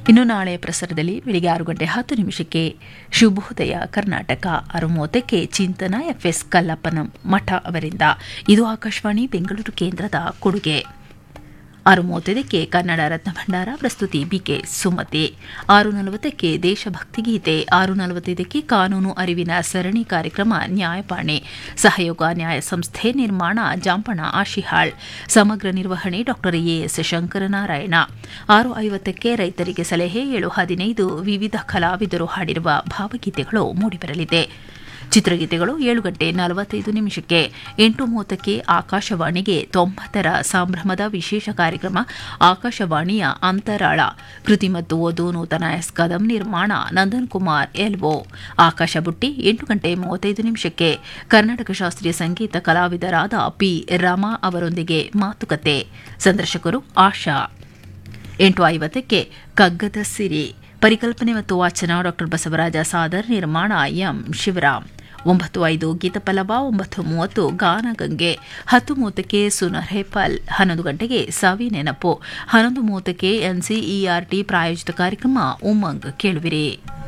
ಇನ್ನು ನಾಳೆ ಪ್ರಸಾರದಲ್ಲಿ ಬೆಳಿಗ್ಗೆ ಆರು ಗಂಟೆ ಹತ್ತು ನಿಮಿಷಕ್ಕೆ ಶುಭೋದಯ ಕರ್ನಾಟಕ ಆರು ಮೂವತ್ತಕ್ಕೆ ಚಿಂತನ ಎಫ್ಎಸ್ ಕಲ್ಲಪ್ಪನ ಮಠ ಅವರಿಂದ ಇದು ಆಕಾಶವಾಣಿ ಬೆಂಗಳೂರು ಕೇಂದ್ರದ ಕೊಡುಗೆ ಆರು ಮೂವತ್ತೈದಕ್ಕೆ ಕನ್ನಡ ರತ್ನ ಭಂಡಾರ ಪ್ರಸ್ತುತಿ ಬಿಕೆ ಸುಮತಿ ಆರು ನಲವತ್ತಕ್ಕೆ ದೇಶಭಕ್ತಿ ಗೀತೆ ಆರು ನಲವತ್ತೈದಕ್ಕೆ ಕಾನೂನು ಅರಿವಿನ ಸರಣಿ ಕಾರ್ಯಕ್ರಮ ನ್ಯಾಯಪಾಣೆ ಸಹಯೋಗ ನ್ಯಾಯ ಸಂಸ್ಥೆ ನಿರ್ಮಾಣ ಜಾಂಪಣ ಆಶಿಹಾಳ್ ಸಮಗ್ರ ನಿರ್ವಹಣೆ ಡಾಕ್ಟರ್ ಎಎಸ್ ಶಂಕರನಾರಾಯಣ ಆರು ಐವತ್ತಕ್ಕೆ ರೈತರಿಗೆ ಸಲಹೆ ಏಳು ಹದಿನೈದು ವಿವಿಧ ಕಲಾವಿದರು ಹಾಡಿರುವ ಭಾವಗೀತೆಗಳು ಮೂಡಿಬರಲಿದೆ ಚಿತ್ರಗೀತೆಗಳು ಏಳು ಗಂಟೆ ನಲವತ್ತೈದು ನಿಮಿಷಕ್ಕೆ ಎಂಟು ಮೂವತ್ತಕ್ಕೆ ಆಕಾಶವಾಣಿಗೆ ತೊಂಬತ್ತರ ಸಂಭ್ರಮದ ವಿಶೇಷ ಕಾರ್ಯಕ್ರಮ ಆಕಾಶವಾಣಿಯ ಅಂತರಾಳ ಕೃತಿ ಮತ್ತು ಓದು ನೂತನ ಎಸ್ ಕದಂ ನಿರ್ಮಾಣ ನಂದನ್ ಕುಮಾರ್ ಎಲ್ಒ ಆಕಾಶ ಬುಟ್ಟಿ ಎಂಟು ಗಂಟೆ ಮೂವತ್ತೈದು ನಿಮಿಷಕ್ಕೆ ಕರ್ನಾಟಕ ಶಾಸ್ತ್ರೀಯ ಸಂಗೀತ ಕಲಾವಿದರಾದ ಪಿ ರಮಾ ಅವರೊಂದಿಗೆ ಮಾತುಕತೆ ಸಂದರ್ಶಕರು ಆಶಾ ಎಂಟು ಐವತ್ತಕ್ಕೆ ಕಗ್ಗದ ಸಿರಿ ಪರಿಕಲ್ಪನೆ ಮತ್ತು ವಾಚನ ಡಾಕ್ಟರ್ ಬಸವರಾಜ ಸಾದರ್ ನಿರ್ಮಾಣ ಎಂ ಶಿವರಾಮ್ ಒಂಬತ್ತು ಐದು ಗೀತಪಲ್ಲವ ಒಂಬತ್ತು ಮೂವತ್ತು ಗಾನಗಂಗೆ ಹತ್ತು ಮೂವತ್ತಕ್ಕೆ ಸುನರ್ಹೆಪಲ್ ಹನ್ನೊಂದು ಗಂಟೆಗೆ ಸವಿ ನೆನಪು ಹನ್ನೊಂದು ಮೂವತ್ತಕ್ಕೆ ಎನ್ಸಿಇಆರ್ಟಿ ಪ್ರಾಯೋಜಿತ ಕಾರ್ಯಕ್ರಮ ಉಮಂಗ್ ಕೇಳುವಿರಿ